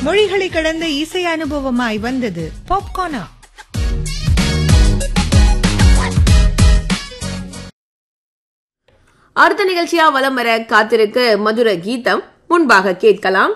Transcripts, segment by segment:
மொழிகளை கடந்த இசை அனுபவமாய் வந்தது பாப்கார்னா அடுத்த நிகழ்ச்சியா வலம் வர காத்திருக்கு மதுர கீதம் முன்பாக கேட்கலாம்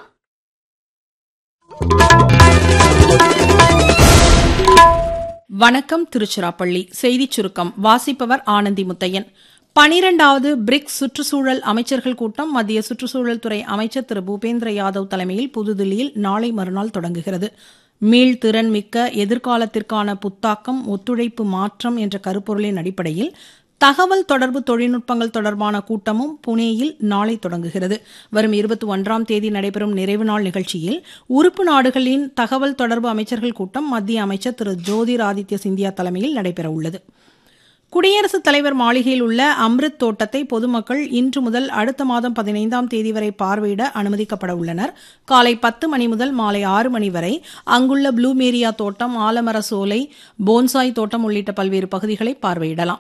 வணக்கம் திருச்சிராப்பள்ளி செய்திச் சுருக்கம் வாசிப்பவர் ஆனந்தி முத்தையன் பனிரெண்டாவது பிரிக்ஸ் சுற்றுச்சூழல் அமைச்சர்கள் கூட்டம் மத்திய சுற்றுச்சூழல் துறை அமைச்சர் திரு பூபேந்திர யாதவ் தலைமையில் புதுதில்லியில் நாளை மறுநாள் தொடங்குகிறது மீள்திறன் மிக்க எதிர்காலத்திற்கான புத்தாக்கம் ஒத்துழைப்பு மாற்றம் என்ற கருப்பொருளின் அடிப்படையில் தகவல் தொடர்பு தொழில்நுட்பங்கள் தொடர்பான கூட்டமும் புனேயில் நாளை தொடங்குகிறது வரும் இருபத்தி ஒன்றாம் தேதி நடைபெறும் நிறைவு நாள் நிகழ்ச்சியில் உறுப்பு நாடுகளின் தகவல் தொடர்பு அமைச்சர்கள் கூட்டம் மத்திய அமைச்சர் திரு ஜோதிர் ஆதித்ய சிந்தியா தலைமையில் நடைபெறவுள்ளது குடியரசுத் தலைவர் மாளிகையில் உள்ள அம்ரித் தோட்டத்தை பொதுமக்கள் இன்று முதல் அடுத்த மாதம் பதினைந்தாம் தேதி வரை பார்வையிட அனுமதிக்கப்பட உள்ளனர் காலை பத்து மணி முதல் மாலை ஆறு மணி வரை அங்குள்ள ப்ளூமேரியா தோட்டம் ஆலமர சோலை போன்சாய் தோட்டம் உள்ளிட்ட பல்வேறு பகுதிகளை பார்வையிடலாம்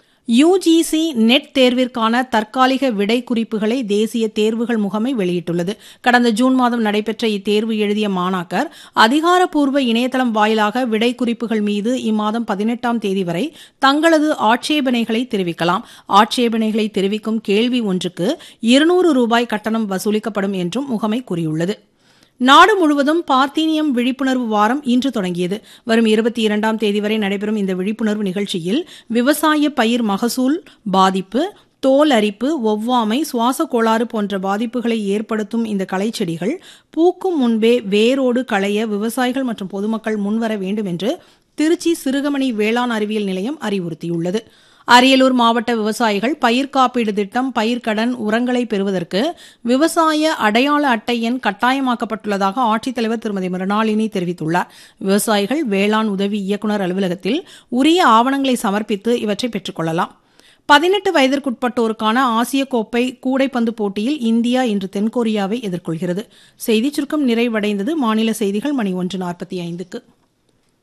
யுஜிசி நெட் தேர்விற்கான தற்காலிக விடை குறிப்புகளை தேசிய தேர்வுகள் முகமை வெளியிட்டுள்ளது கடந்த ஜூன் மாதம் நடைபெற்ற இத்தேர்வு எழுதிய மாணாக்கர் அதிகாரப்பூர்வ இணையதளம் வாயிலாக விடை குறிப்புகள் மீது இம்மாதம் பதினெட்டாம் தேதி வரை தங்களது ஆட்சேபனைகளை தெரிவிக்கலாம் ஆட்சேபனைகளை தெரிவிக்கும் கேள்வி ஒன்றுக்கு இருநூறு ரூபாய் கட்டணம் வசூலிக்கப்படும் என்றும் முகமை கூறியுள்ளது நாடு முழுவதும் பார்த்தீனியம் விழிப்புணர்வு வாரம் இன்று தொடங்கியது வரும் இருபத்தி இரண்டாம் தேதி வரை நடைபெறும் இந்த விழிப்புணர்வு நிகழ்ச்சியில் விவசாய பயிர் மகசூல் பாதிப்பு தோல் அரிப்பு ஒவ்வாமை சுவாச கோளாறு போன்ற பாதிப்புகளை ஏற்படுத்தும் இந்த களைச்செடிகள் பூக்கும் முன்பே வேரோடு களைய விவசாயிகள் மற்றும் பொதுமக்கள் முன்வர வேண்டும் என்று திருச்சி சிறுகமணி வேளாண் அறிவியல் நிலையம் அறிவுறுத்தியுள்ளது அரியலூர் மாவட்ட விவசாயிகள் பயிர் காப்பீடு திட்டம் பயிர்க்கடன் உரங்களை பெறுவதற்கு விவசாய அடையாள அட்டை எண் கட்டாயமாக்கப்பட்டுள்ளதாக ஆட்சித்தலைவர் திருமதி மிருணாளினி தெரிவித்துள்ளார் விவசாயிகள் வேளாண் உதவி இயக்குநர் அலுவலகத்தில் உரிய ஆவணங்களை சமர்ப்பித்து இவற்றை பெற்றுக்கொள்ளலாம் பதினெட்டு வயதிற்குட்பட்டோருக்கான ஆசிய கோப்பை கூடைப்பந்து போட்டியில் இந்தியா இன்று தென்கொரியாவை எதிர்கொள்கிறது செய்திச் சுருக்கம் நிறைவடைந்தது மாநில செய்திகள் மணி ஒன்று நாற்பத்தி ஐந்துக்கு